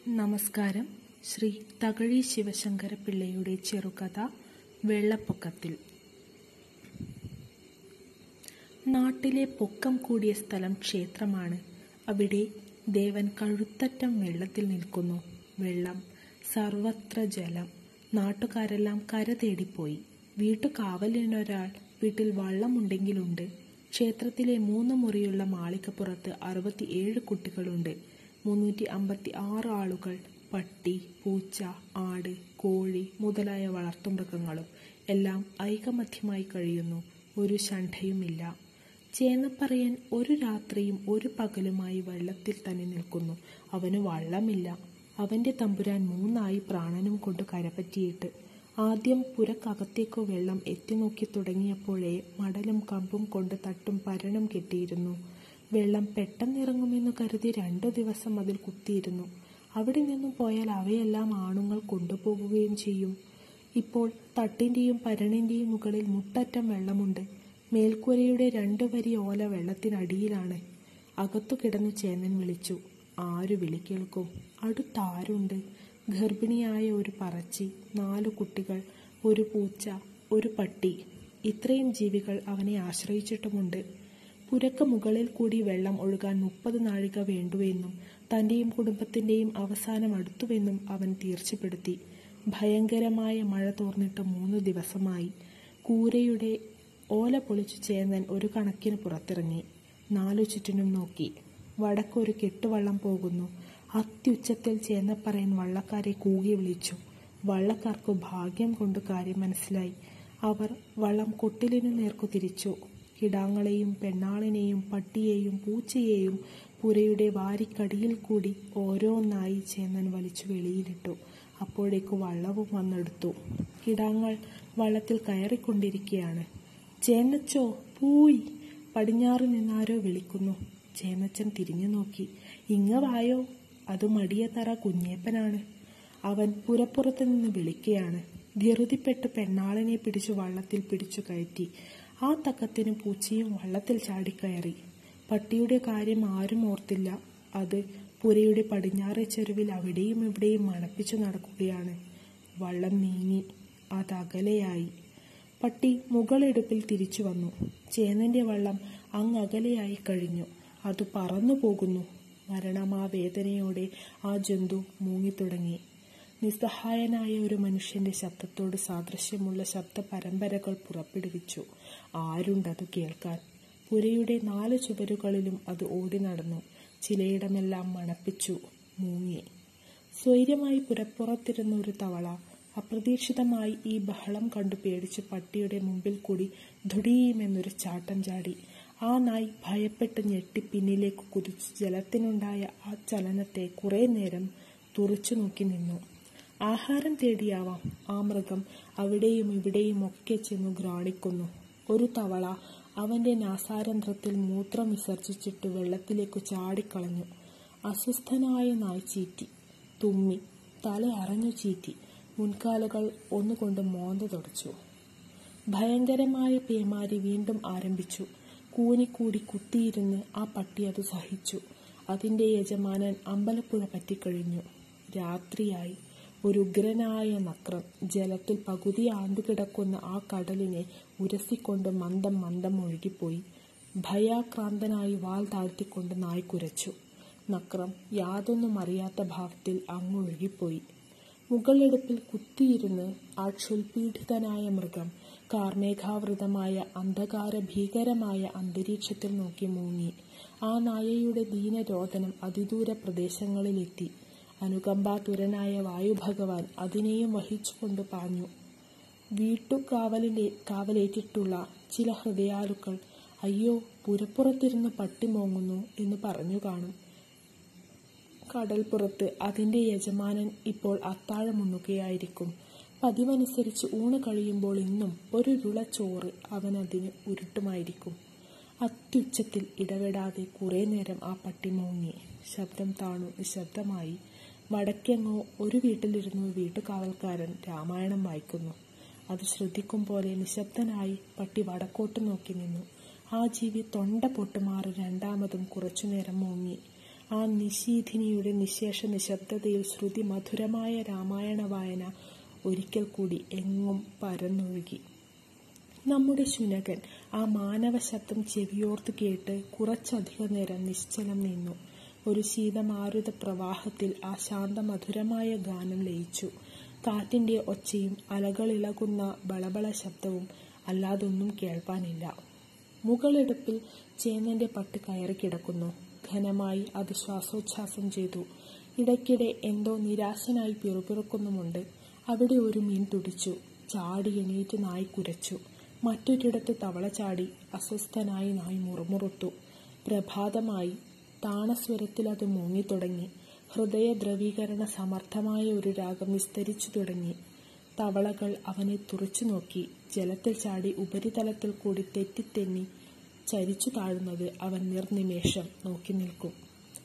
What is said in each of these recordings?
നമസ്കാരം ശ്രീ തകഴി ശിവശങ്കര പിള്ളയുടെ ചെറുകഥ വെള്ളപ്പൊക്കത്തിൽ നാട്ടിലെ പൊക്കം കൂടിയ സ്ഥലം ക്ഷേത്രമാണ് അവിടെ ദേവൻ കഴുത്തറ്റം വെള്ളത്തിൽ നിൽക്കുന്നു വെള്ളം സർവത്ര ജലം നാട്ടുകാരെല്ലാം കര തേടിപ്പോയി വീട്ടുകാവലിനൊരാൾ വീട്ടിൽ വള്ളമുണ്ടെങ്കിലുണ്ട് ക്ഷേത്രത്തിലെ മൂന്ന് മുറിയുള്ള മാളികപ്പുറത്ത് അറുപത്തിയേഴ് കുട്ടികളുണ്ട് മുന്നൂറ്റി അമ്പത്തി ആറ് ആളുകൾ പട്ടി പൂച്ച ആട് കോഴി മുതലായ വളർത്തുമൃഗങ്ങളും എല്ലാം ഐകമധ്യമായി കഴിയുന്നു ഒരു ശണ്ഠയുമില്ല ചേന്നപ്പറയൻ ഒരു രാത്രിയും ഒരു പകലുമായി വെള്ളത്തിൽ തന്നെ നിൽക്കുന്നു അവന് വള്ളമില്ല അവന്റെ തമ്പുരാൻ മൂന്നായി പ്രാണനും കൊണ്ട് കരപറ്റിയിട്ട് ആദ്യം പുരക്കകത്തേക്കു വെള്ളം എത്തിനോക്കി തുടങ്ങിയപ്പോഴേ മടലും കമ്പും കൊണ്ട് തട്ടും പരണം കെട്ടിയിരുന്നു വെള്ളം പെട്ടെന്നിറങ്ങുമെന്ന് കരുതി രണ്ടു ദിവസം അതിൽ കുത്തിയിരുന്നു അവിടെ നിന്നും പോയാൽ അവയെല്ലാം ആണുങ്ങൾ കൊണ്ടുപോകുകയും ചെയ്യും ഇപ്പോൾ തട്ടിന്റെയും പരണിന്റെയും മുകളിൽ മുട്ടറ്റം വെള്ളമുണ്ട് മേൽക്കൂരയുടെ രണ്ടു വരി ഓല വെള്ളത്തിനടിയിലാണ് അകത്തു കിടന്നു ചേന്നൻ വിളിച്ചു ആരു വിളി കേൾക്കും അടുത്താരുണ്ട് ഗർഭിണിയായ ഒരു പറച്ചി നാലു കുട്ടികൾ ഒരു പൂച്ച ഒരു പട്ടി ഇത്രയും ജീവികൾ അവനെ ആശ്രയിച്ചിട്ടുമുണ്ട് പുരക്ക് മുകളിൽ കൂടി വെള്ളം ഒഴുകാൻ മുപ്പത് നാഴിക വേണ്ടുവെന്നും തന്റെയും കുടുംബത്തിന്റെയും അവസാനം അടുത്തുവെന്നും അവൻ തീർച്ചപ്പെടുത്തി ഭയങ്കരമായ മഴ തോർന്നിട്ട് മൂന്ന് ദിവസമായി കൂരയുടെ ഓല പൊളിച്ചു ചേന്നൻ ഒരു കണക്കിന് പുറത്തിറങ്ങി നാലു ചുറ്റിനും നോക്കി വടക്കൊരു കെട്ടുവള്ളം പോകുന്നു അത്യുച്ചത്തിൽ ചേന്നപ്പറയൻ വള്ളക്കാരെ കൂകി വിളിച്ചു വള്ളക്കാർക്ക് ഭാഗ്യം കൊണ്ട് കാര്യം മനസ്സിലായി അവർ വള്ളം കൊട്ടിലിനു നേർക്കു തിരിച്ചു കിടാങ്ങളെയും പെണ്ണാളിനെയും പട്ടിയെയും പൂച്ചയെയും പുരയുടെ വാരിക്കടിയിൽ കൂടി ഓരോന്നായി ചേന്നൻ വലിച്ചു വെളിയിലിട്ടു അപ്പോഴേക്കു വള്ളവും വന്നെടുത്തു കിടാങ്ങൾ വള്ളത്തിൽ കയറിക്കൊണ്ടിരിക്കുകയാണ് ചേന്നച്ചോ പൂയ് പടിഞ്ഞാറ് നിന്നാരോ വിളിക്കുന്നു ചേന്നച്ചൻ തിരിഞ്ഞു നോക്കി ഇങ്ങ വായോ അത് മടിയ തറ കുഞ്ഞേപ്പനാണ് അവൻ പുരപ്പുറത്ത് നിന്ന് വിളിക്കുകയാണ് ധൃതിപ്പെട്ട് പെണ്ണാളിനെ പിടിച്ചു വള്ളത്തിൽ പിടിച്ചു കയറ്റി ആ തക്കത്തിന് പൂച്ചയും വള്ളത്തിൽ ചാടിക്കയറി പട്ടിയുടെ കാര്യം ആരും ഓർത്തില്ല അത് പുരയുടെ പടിഞ്ഞാറേ ചെരുവിൽ അവിടെയും ഇവിടെയും മണപ്പിച്ചു നടക്കുകയാണ് വള്ളം നീങ്ങി അത് അകലെയായി പട്ടി മുകളെടുപ്പിൽ തിരിച്ചു വന്നു ചേന്നന്റെ വള്ളം അങ്ങകലെയായി കഴിഞ്ഞു അത് പറന്നു പോകുന്നു മരണമാ വേദനയോടെ ആ ജന്തു മൂങ്ങിത്തുടങ്ങി നിസ്സഹായനായ ഒരു മനുഷ്യന്റെ ശബ്ദത്തോട് സാദൃശ്യമുള്ള ശബ്ദ പരമ്പരകൾ പുറപ്പെടുവിച്ചു ആരുണ്ടത് കേൾക്കാൻ പുരയുടെ നാല് ചുവരുകളിലും അത് ഓടി നടന്നു ചിലയിടമെല്ലാം മണപ്പിച്ചു മൂങ്ങി സ്വൈര്യമായി പുരപ്പുറത്തിരുന്ന ഒരു തവള അപ്രതീക്ഷിതമായി ഈ ബഹളം കണ്ടു പേടിച്ച് പട്ടിയുടെ മുമ്പിൽ കൂടി ധുടീമെന്നൊരു ചാട്ടം ചാടി ആ നായ് ഭയപ്പെട്ട് ഞെട്ടി പിന്നിലേക്ക് കുതിച്ചു ജലത്തിനുണ്ടായ ആ ചലനത്തെ കുറെ നേരം തുറച്ചു നോക്കി നിന്നു ആഹാരം തേടിയാവാം ആ മൃഗം അവിടെയും ഇവിടെയും ഒക്കെ ചെന്നു ഗ്രാണിക്കുന്നു ഒരു തവള അവന്റെ നാസാരന്ധ്രത്തിൽ മൂത്രം വിസർജിച്ചിട്ട് വെള്ളത്തിലേക്ക് ചാടിക്കളഞ്ഞു അസ്വസ്ഥനായ നായ് ചീറ്റി തുമ്മി തല അറഞ്ഞു ചീറ്റി മുൻകാലുകൾ ഒന്നുകൊണ്ട് മോന്ത തുടച്ചു ഭയങ്കരമായ പേമാരി വീണ്ടും ആരംഭിച്ചു കൂനിക്കൂടി കുത്തിയിരുന്ന് ആ പട്ടി അത് സഹിച്ചു അതിന്റെ യജമാനൻ അമ്പലപ്പുഴ പറ്റിക്കഴിഞ്ഞു രാത്രിയായി ഒരു ഉഗ്രനായ നക്രം ജലത്തിൽ പകുതി ആണ്ടുകിടക്കുന്ന ആ കടലിനെ ഉരസിക്കൊണ്ട് മന്ദം മന്ദം ഒഴുകിപ്പോയി ഭയാക്രാന്തനായി വാൽ താഴ്ത്തിക്കൊണ്ട് നായ് കുരച്ചു നക്രം യാതൊന്നും അറിയാത്ത ഭാവത്തിൽ അങ്ങൊഴുകിപ്പോയി മുകളെടുപ്പിൽ കുത്തിയിരുന്ന് ആ ക്ഷുൽപീഡിതനായ മൃഗം കാർമേഘാവൃതമായ അന്ധകാര ഭീകരമായ അന്തരീക്ഷത്തിൽ നോക്കി മൂങ്ങി ആ നായയുടെ ദീനരോധനം അതിദൂര പ്രദേശങ്ങളിലെത്തി അനുകമ്പാതുരനായ വായുഭഗവാൻ അതിനെയും വഹിച്ചുകൊണ്ട് പാഞ്ഞു വീട്ടുകാവലിലെ കാവലേറ്റിട്ടുള്ള ചില ഹൃദയാലുക്കൾ അയ്യോ പുരപ്പുറത്തിരുന്ന് പട്ടി മോങ്ങുന്നു എന്ന് പറഞ്ഞു കാണും കടൽപ്പുറത്ത് അതിന്റെ യജമാനൻ ഇപ്പോൾ അത്താഴമുണ്ണുകയായിരിക്കും പതിവനുസരിച്ച് ഊണ് കഴിയുമ്പോൾ ഇന്നും ഒരു രുള ചോറ് അവൻ അതിന് ഉരുട്ടുമായിരിക്കും അത്യുച്ചത്തിൽ ഇടപെടാതെ കുറെ നേരം ആ പട്ടി മോങ്ങി ശബ്ദം താണു നിശബ്ദമായി വടക്കെങ്ങോ ഒരു വീട്ടിലിരുന്നു വീട്ടുകാവൽക്കാരൻ രാമായണം വായിക്കുന്നു അത് ശ്രദ്ധിക്കും പോലെ നിശബ്ദനായി പട്ടി വടക്കോട്ട് നോക്കി നിന്നു ആ ജീവി തൊണ്ട പൊട്ടുമാറി രണ്ടാമതും കുറച്ചുനേരം മൂങ്ങി ആ നിശീധിനിയുടെ നിശേഷ നിശബ്ദതയിൽ ശ്രുതി മധുരമായ രാമായണ വായന ഒരിക്കൽ കൂടി എങ്ങും പരന്നൊഴുകി നമ്മുടെ ശുനകൻ ആ മാനവ ശബ്ദം ചെവിയോർത്ത് കേട്ട് കുറച്ചധിക നേരം നിശ്ചലം നിന്നു ഒരു ശീതമാരുത പ്രവാഹത്തിൽ ആ ശാന്തമധുരമായ ഗാനം ലയിച്ചു കാറ്റിന്റെ ഒച്ചയും അലകളിളകുന്ന ബളബള ശബ്ദവും അല്ലാതൊന്നും കേൾപ്പാനില്ല മുകളെടുപ്പിൽ ചേന്നന്റെ പട്ട് കയറി കിടക്കുന്നു ഘനമായി അത് ശ്വാസോച്ഛ്വാസം ചെയ്തു ഇടയ്ക്കിടെ എന്തോ നിരാശനായി പിറുപിറുക്കുന്നുമുണ്ട് അവിടെ ഒരു മീൻ തുടിച്ചു ചാടി എണീറ്റ് നായി കുരച്ചു മറ്റൊരിടത്ത് തവള ചാടി അസ്വസ്ഥനായി നായി മുറുമുറുത്തു പ്രഭാതമായി താണസ്വരത്തിൽ അത് മുങ്ങിത്തുടങ്ങി ഹൃദയ ദ്രവീകരണ സമർത്ഥമായ ഒരു രാഗം വിസ്തരിച്ചു തുടങ്ങി തവളകൾ അവനെ തുറച്ചു നോക്കി ജലത്തിൽ ചാടി ഉപരിതലത്തിൽ കൂടി തെറ്റിത്തെന്നി ചരിച്ചു താഴുന്നത് അവൻ നിർനിമേഷം നോക്കി നിൽക്കും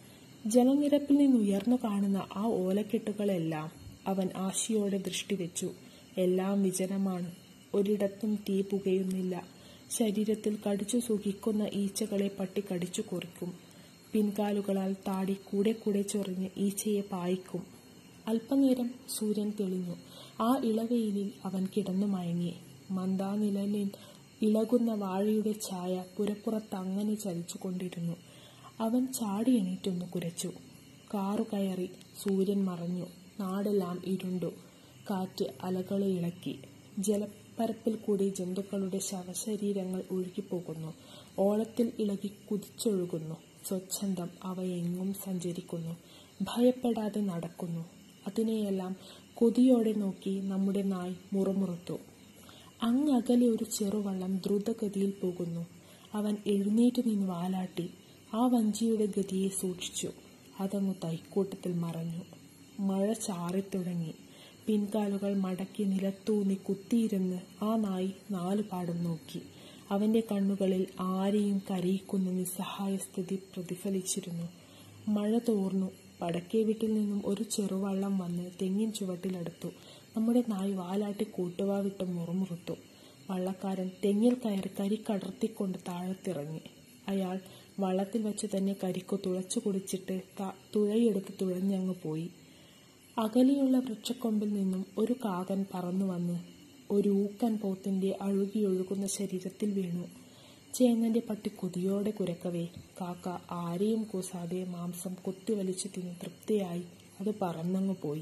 ജലനിരപ്പിൽ നിന്ന് ഉയർന്നു കാണുന്ന ആ ഓലക്കെട്ടുകളെല്ലാം അവൻ ആശയോടെ ദൃഷ്ടിവെച്ചു എല്ലാം വിജനമാണ് ഒരിടത്തും തീ പുകയുന്നില്ല ശരീരത്തിൽ കടിച്ചു സുഖിക്കുന്ന ഈച്ചകളെ പട്ടി കടിച്ചു കുറിക്കും പിൻകാലുകളാൽ താടി കൂടെ കൂടെ ചൊറിഞ്ഞ് ഈച്ചയെ പായിക്കും അല്പനേരം സൂര്യൻ തെളിഞ്ഞു ആ ഇളവെയിലിൽ അവൻ കിടന്നു മയങ്ങി മന്ദാനിഴലിൽ ഇളകുന്ന വാഴയുടെ ഛായ പുരപ്പുറത്ത് അങ്ങനെ ചലിച്ചുകൊണ്ടിരുന്നു അവൻ ചാടി എണീറ്റൊന്ന് കുരച്ചു കാറു കയറി സൂര്യൻ മറഞ്ഞു നാടെല്ലാം ഇരുണ്ടു കാറ്റ് അലകളെ ഇളക്കി ജലപ്പരപ്പിൽ കൂടി ജന്തുക്കളുടെ ശവശരീരങ്ങൾ ഒഴുകിപ്പോകുന്നു ഓളത്തിൽ ഇളകി കുതിച്ചൊഴുകുന്നു സ്വച്ഛന്തം അവയെങ്ങും സഞ്ചരിക്കുന്നു ഭയപ്പെടാതെ നടക്കുന്നു അതിനെയെല്ലാം കൊതിയോടെ നോക്കി നമ്മുടെ നായ് മുറുമുറുത്തു അങ്ങകലെ ഒരു ചെറുവള്ളം ദ്രുതഗതിയിൽ പോകുന്നു അവൻ എഴുന്നേറ്റ് നിന്ന് വാലാട്ടി ആ വഞ്ചിയുടെ ഗതിയെ സൂക്ഷിച്ചു അതങ്ങു തൈക്കൂട്ടത്തിൽ മറഞ്ഞു മഴ ചാറിത്തുടങ്ങി പിൻകാലുകൾ മടക്കി നിലത്തൂന്നി കുത്തിയിരുന്ന് ആ നായി നാലുപാടും നോക്കി അവന്റെ കണ്ണുകളിൽ ആരെയും കരയിക്കുന്ന നിസ്സഹായ സ്ഥിതി പ്രതിഫലിച്ചിരുന്നു മഴ തോർന്നു വടക്കേ വീട്ടിൽ നിന്നും ഒരു ചെറുവള്ളം വന്ന് തെങ്ങിൻ ചുവട്ടിലെടുത്തു നമ്മുടെ നായ് വാലാട്ടി കൂട്ടുവാവിട്ട് മുറുമുറുത്തു വള്ളക്കാരൻ തെങ്ങിൽ കയറി കരി കടർത്തിക്കൊണ്ട് താഴത്തിറങ്ങി അയാൾ വള്ളത്തിൽ വെച്ച് തന്നെ കരിക്കു തുളച്ചു കുടിച്ചിട്ട് തുഴയെടുത്ത് തുഴഞ്ഞങ്ങ് പോയി അകലെയുള്ള വൃക്ഷക്കൊമ്പിൽ നിന്നും ഒരു കാകൻ പറന്നു വന്ന് ഒരു ഊക്കൻ പോത്തിന്റെ അഴുകിയൊഴുകുന്ന ശരീരത്തിൽ വീണു ചേന്നന്റെ പട്ടി കൊതിയോടെ കുരക്കവേ കാക്ക ആരെയും കൂസാതെ മാംസം കുത്തിവലിച്ചു തിന്ന് തൃപ്തിയായി അത് പറന്നങ്ങു പോയി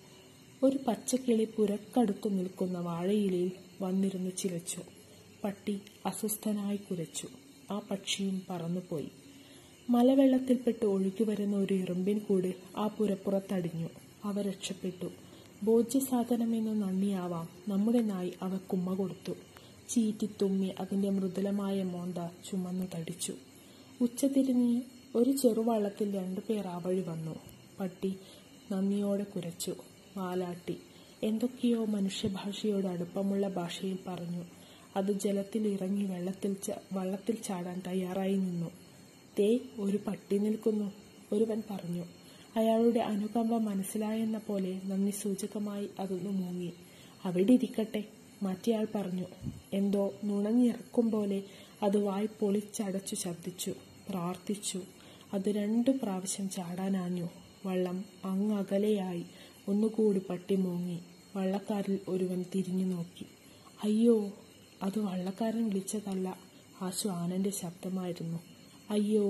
ഒരു പച്ചക്കിളി പുരക്കടുത്തു നിൽക്കുന്ന വാഴയിലയിൽ വന്നിരുന്ന് ചിലച്ചു പട്ടി അസ്വസ്ഥനായി കുരച്ചു ആ പക്ഷിയും പറന്നുപോയി മലവെള്ളത്തിൽപ്പെട്ട് ഒഴുകി വരുന്ന ഒരു ഇറുമ്പിൻ കൂട് ആ പുരപ്പുറത്തടിഞ്ഞു അവ രക്ഷപ്പെട്ടു ഭോജ്യസാധനമെന്ന് നന്ദിയാവാം നമ്മുടെ നായി അവ കുമ്മ കൊടുത്തു ചീറ്റിത്തുമ്മി അതിന്റെ മൃദുലമായ മോന്ത ചുമന്നു തടിച്ചു ഉച്ചതിരിഞ്ഞ് ഒരു ചെറുവള്ളത്തിൽ രണ്ടുപേർ ആ വഴി വന്നു പട്ടി നന്ദിയോടെ കുരച്ചു വാലാട്ടി എന്തൊക്കെയോ മനുഷ്യഭാഷയോട് അടുപ്പമുള്ള ഭാഷയിൽ പറഞ്ഞു അത് ജലത്തിൽ ഇറങ്ങി വെള്ളത്തിൽ വള്ളത്തിൽ ചാടാൻ തയ്യാറായി നിന്നു തേ ഒരു പട്ടി നിൽക്കുന്നു ഒരുവൻ പറഞ്ഞു അയാളുടെ അനുകമ്പ മനസ്സിലായെന്ന പോലെ നന്ദി സൂചകമായി അതൊന്ന് മൂങ്ങി അവിടെ ഇരിക്കട്ടെ മറ്റേയാൾ പറഞ്ഞു എന്തോ നുണഞ്ഞിറക്കും പോലെ അത് വായ് പൊളിച്ചടച്ചു ശബ്ദിച്ചു പ്രാർത്ഥിച്ചു അത് രണ്ടു പ്രാവശ്യം ചാടാനാഞ്ഞു വള്ളം അങ്ങകലെയായി ഒന്നുകൂടി പട്ടി മൂങ്ങി വള്ളക്കാരിൽ ഒരുവൻ തിരിഞ്ഞു നോക്കി അയ്യോ അത് വള്ളക്കാരൻ വിളിച്ചതല്ല ആ ശ്വാനന്റെ ശബ്ദമായിരുന്നു അയ്യോ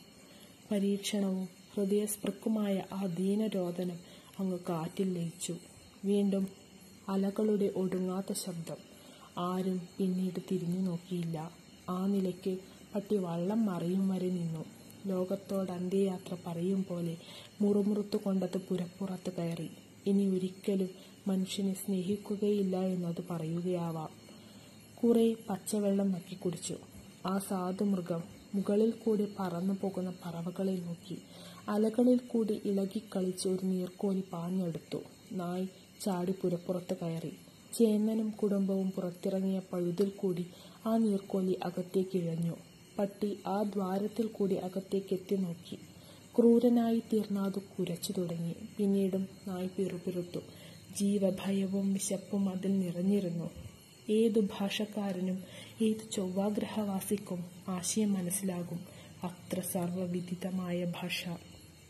പരീക്ഷണവും ഹൃദയസ്പൃക്കുമായ ആ ദീനരോദനം അങ്ങ് കാറ്റിൽ ലയിച്ചു വീണ്ടും അലകളുടെ ഒടുങ്ങാത്ത ശബ്ദം ആരും പിന്നീട് തിരിഞ്ഞു നോക്കിയില്ല ആ നിലയ്ക്ക് പട്ടി വള്ളം മറിയും വരെ നിന്നു ലോകത്തോട് അന്ത്യയാത്ര പറയും പോലെ മുറുമുറുത്തു കൊണ്ടത് പുരപ്പുറത്ത് കയറി ഇനി ഒരിക്കലും മനുഷ്യനെ സ്നേഹിക്കുകയില്ല എന്നത് പറയുകയാവാം കുറെ പച്ചവെള്ളം നക്കി കുടിച്ചു ആ സാധുമൃഗം മുകളിൽ കൂടി പറന്നു പോകുന്ന പറവകളെ നോക്കി അലകളിൽ കൂടി ഇളകിക്കളിച്ച് ഒരു നീർക്കോലി പാഞ്ഞെടുത്തു നായ് ചാടി പുരപ്പുറത്ത് കയറി ചേന്നനും കുടുംബവും പുറത്തിറങ്ങിയ പഴുതിൽ കൂടി ആ നീർക്കോലി അകത്തേക്ക് ഇഴഞ്ഞു പട്ടി ആ ദ്വാരത്തിൽ കൂടി അകത്തേക്ക് എത്തി നോക്കി ക്രൂരനായി തീർന്ന അത് കുരച്ചു തുടങ്ങി പിന്നീടും നായ് പിറുപിറുത്തു ജീവഭയവും വിശപ്പും അതിൽ നിറഞ്ഞിരുന്നു ഏതു ഭാഷക്കാരനും ഏത് ചൊവ്വാഗ്രഹവാസിക്കും ആശയം മനസ്സിലാകും അത്ര സർവവിദിതമായ ഭാഷ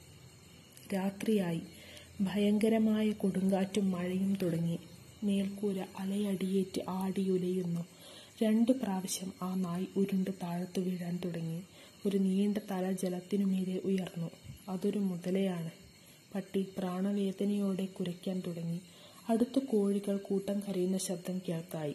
രാത്രിയായി ഭയങ്കരമായ കൊടുങ്കാറ്റും മഴയും തുടങ്ങി മേൽക്കൂര അലയടിയേറ്റ് ആടിയുലയുന്നു രണ്ടു പ്രാവശ്യം ആ നായ് ഉരുണ്ട് താഴത്തു വീഴാൻ തുടങ്ങി ഒരു നീണ്ട തല ജലത്തിനുമീതെ ഉയർന്നു അതൊരു മുതലയാണ് പട്ടി പ്രാണവേദനയോടെ കുരയ്ക്കാൻ തുടങ്ങി അടുത്ത കോഴികൾ കൂട്ടം കരയുന്ന ശബ്ദം കേൾക്കായി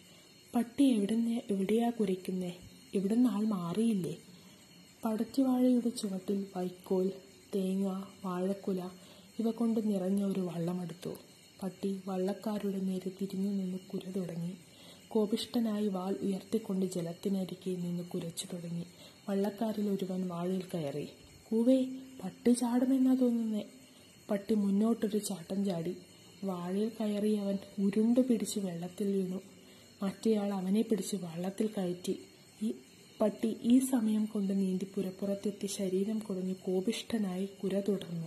പട്ടി എവിടുന്ന് എവിടെയാ കുരയ്ക്കുന്നേ ഇവിടുന്ന് ആൾ മാറിയില്ലേ പടറ്റുവാഴയുടെ ചുവട്ടിൽ വൈക്കോൽ തേങ്ങ വാഴക്കുല ഇവ കൊണ്ട് നിറഞ്ഞ ഒരു വള്ളമെടുത്തു പട്ടി വള്ളക്കാരുടെ നേരെ തിരിഞ്ഞു നിന്ന് കുര തുടങ്ങി കോപിഷ്ടനായി വാൽ ഉയർത്തിക്കൊണ്ട് ജലത്തിനരികെ നിന്ന് കുരച്ചു തുടങ്ങി വള്ളക്കാരിൽ ഒരുവൻ വാഴയിൽ കയറി കൂവേ പട്ടി ചാടുമെന്നാ തോന്നുന്നേ പട്ടി മുന്നോട്ടൊരു ചാട്ടം ചാടി വാഴയിൽ കയറി അവൻ ഉരുണ്ടു പിടിച്ച് വെള്ളത്തിൽ വീണു മറ്റേയാൾ അവനെ പിടിച്ച് വള്ളത്തിൽ കയറ്റി ഈ പട്ടി ഈ സമയം കൊണ്ട് നീന്തി പുരപ്പുറത്തെത്തി ശരീരം കുടഞ്ഞു കോപിഷ്ടനായി കുര തുടർന്നു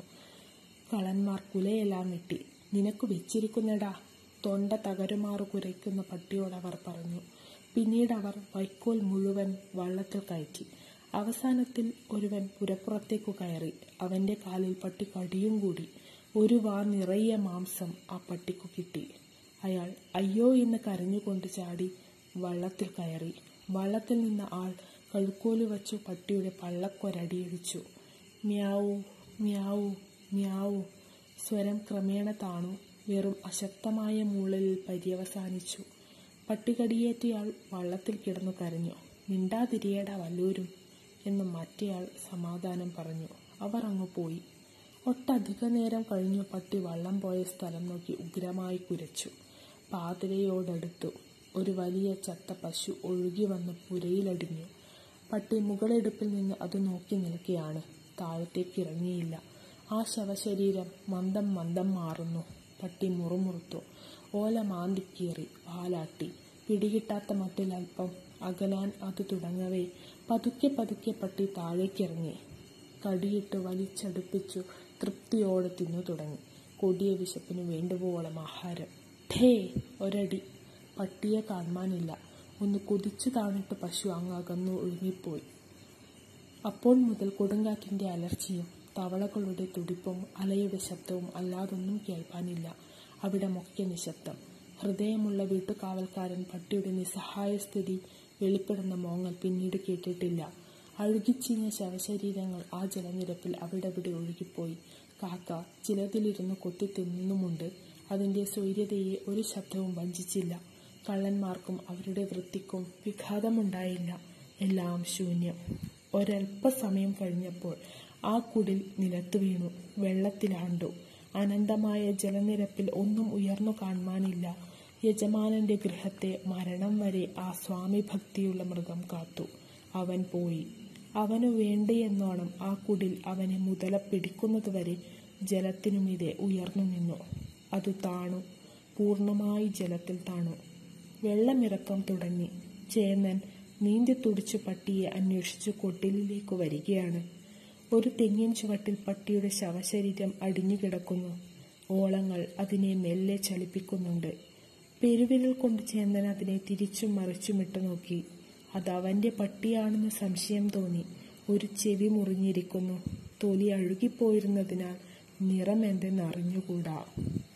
കളന്മാർ കുലയെല്ലാം വെട്ടി നിനക്ക് വെച്ചിരിക്കുന്നടാ തൊണ്ട തകരുമാറു കുരയ്ക്കുന്ന പട്ടിയോട് അവർ പറഞ്ഞു പിന്നീട് അവർ വൈക്കോൽ മുഴുവൻ വള്ളത്തിൽ കയറ്റി അവസാനത്തിൽ ഒരുവൻ പുരപ്പുറത്തേക്കു കയറി അവന്റെ കാലിൽ പട്ടി കടിയും കൂടി ഒരു വാ നിറയെ മാംസം ആ പട്ടിക്കു കിട്ടി അയാൾ അയ്യോ എന്ന് കരഞ്ഞുകൊണ്ട് ചാടി വള്ളത്തിൽ കയറി വള്ളത്തിൽ നിന്ന ആൾ കഴുക്കോല് വച്ചു പട്ടിയുടെ പള്ളക്കൊരടിയടിച്ചു മ്യാവൂ മ്യാവൂ മ്യാവൂ സ്വരം ക്രമേണ താണു വെറും അശക്തമായ മൂളലിൽ പര്യവസാനിച്ചു പട്ടികടിയേറ്റയാൾ വള്ളത്തിൽ കിടന്നു കരഞ്ഞു മിണ്ടാതിരിയേടാ വല്ലൂരും എന്ന് മറ്റേയാൾ സമാധാനം പറഞ്ഞു അവർ അങ്ങ് പോയി ഒട്ടധിക നേരം കഴിഞ്ഞു പട്ടി വള്ളം പോയ സ്ഥലം നോക്കി ഉഗ്രമായി കുരച്ചു പാതിരയോടടുത്തു ഒരു വലിയ ചത്ത പശു ഒഴുകി വന്ന് പുരയിലടിഞ്ഞു പട്ടി മുകളെടുപ്പിൽ നിന്ന് അത് നോക്കി നിൽക്കുകയാണ് താഴത്തേക്ക് ഇറങ്ങിയില്ല ആ ശവശരീരം മന്ദം മന്ദം മാറുന്നു പട്ടി മുറുമുറുത്തു ഓല മാന്തിക്കീറി വാലാട്ടി പിടികിട്ടാത്ത മട്ടിൽ അല്പം അകലാൻ അത് തുടങ്ങവേ പതുക്കെ പതുക്കെ പട്ടി താഴേക്കിറങ്ങി കടിയിട്ട് വലിച്ചടുപ്പിച്ചു തൃപ്തിയോടെ തിന്നു തുടങ്ങി കൊടിയ വിശപ്പിന് വേണ്ടുവോളം ആഹാരം ഠേ ഒരടി പട്ടിയെ കാണാനില്ല ഒന്ന് കുതിച്ചു താണിട്ട് പശു അങ്ങ് അകന്നു ഒഴുകിപ്പോയി അപ്പോൾ മുതൽ കൊടുങ്കാറ്റിന്റെ അലർച്ചയും തവളകളുടെ തുടിപ്പും അലയുടെ ശബ്ദവും അല്ലാതൊന്നും കേൾപ്പാനില്ല അവിടെ മൊക്കെ നിശബ്ദം ഹൃദയമുള്ള വീട്ടുകാവൽക്കാരൻ പട്ടിയുടെ നിസ്സഹായ സ്ഥിതി വെളിപ്പെടുന്ന മോങ്ങൽ പിന്നീട് കേട്ടിട്ടില്ല അഴുകിച്ചീഞ്ഞ ശവശരീരങ്ങൾ ആ ജലനിരപ്പിൽ അവിടവിടെ ഒഴുകിപ്പോയി കാക്ക ചിലതിലിരുന്ന് കൊത്തി തിന്നുമുണ്ട് അതിന്റെ സ്വൈര്യതയെ ഒരു ശബ്ദവും വഞ്ചിച്ചില്ല കള്ളന്മാർക്കും അവരുടെ വൃത്തിക്കും വിഘാതമുണ്ടായില്ല എല്ലാം ശൂന്യം ഒരൽപ്പസമയം കഴിഞ്ഞപ്പോൾ ആ കുടിൽ നിലത്തു വീണു വെള്ളത്തിലാണ്ടു അനന്തമായ ജലനിരപ്പിൽ ഒന്നും ഉയർന്നു കാണുവാനില്ല യജമാനന്റെ ഗൃഹത്തെ മരണം വരെ ആ സ്വാമി ഭക്തിയുള്ള മൃഗം കാത്തു അവൻ പോയി അവനു വേണ്ടിയെന്നോണം ആ കുടിൽ അവനെ മുതല പിടിക്കുന്നതുവരെ ജലത്തിനുമിതെ ഉയർന്നു നിന്നു അത് താണു പൂർണ്ണമായി ജലത്തിൽ താണു വെള്ളമിറക്കം തുടങ്ങി ചേന്നൻ നീന്തി തുടിച്ചു പട്ടിയെ അന്വേഷിച്ചു കൊട്ടിലിലേക്ക് വരികയാണ് ഒരു തെങ്ങിൻ ചുവട്ടിൽ പട്ടിയുടെ ശവശരീരം അടിഞ്ഞുകിടക്കുന്നു ഓളങ്ങൾ അതിനെ മെല്ലെ ചലിപ്പിക്കുന്നുണ്ട് പെരുവിരൽ കൊണ്ട് ചേന്നൻ അതിനെ തിരിച്ചും മറിച്ചുമിട്ട് നോക്കി അത് അവന്റെ പട്ടിയാണെന്ന് സംശയം തോന്നി ഒരു ചെവി മുറിഞ്ഞിരിക്കുന്നു തൊലി അഴുകിപ്പോയിരുന്നതിനാൽ നിറം എന്തെന്ന് അറിഞ്ഞുകൂടാ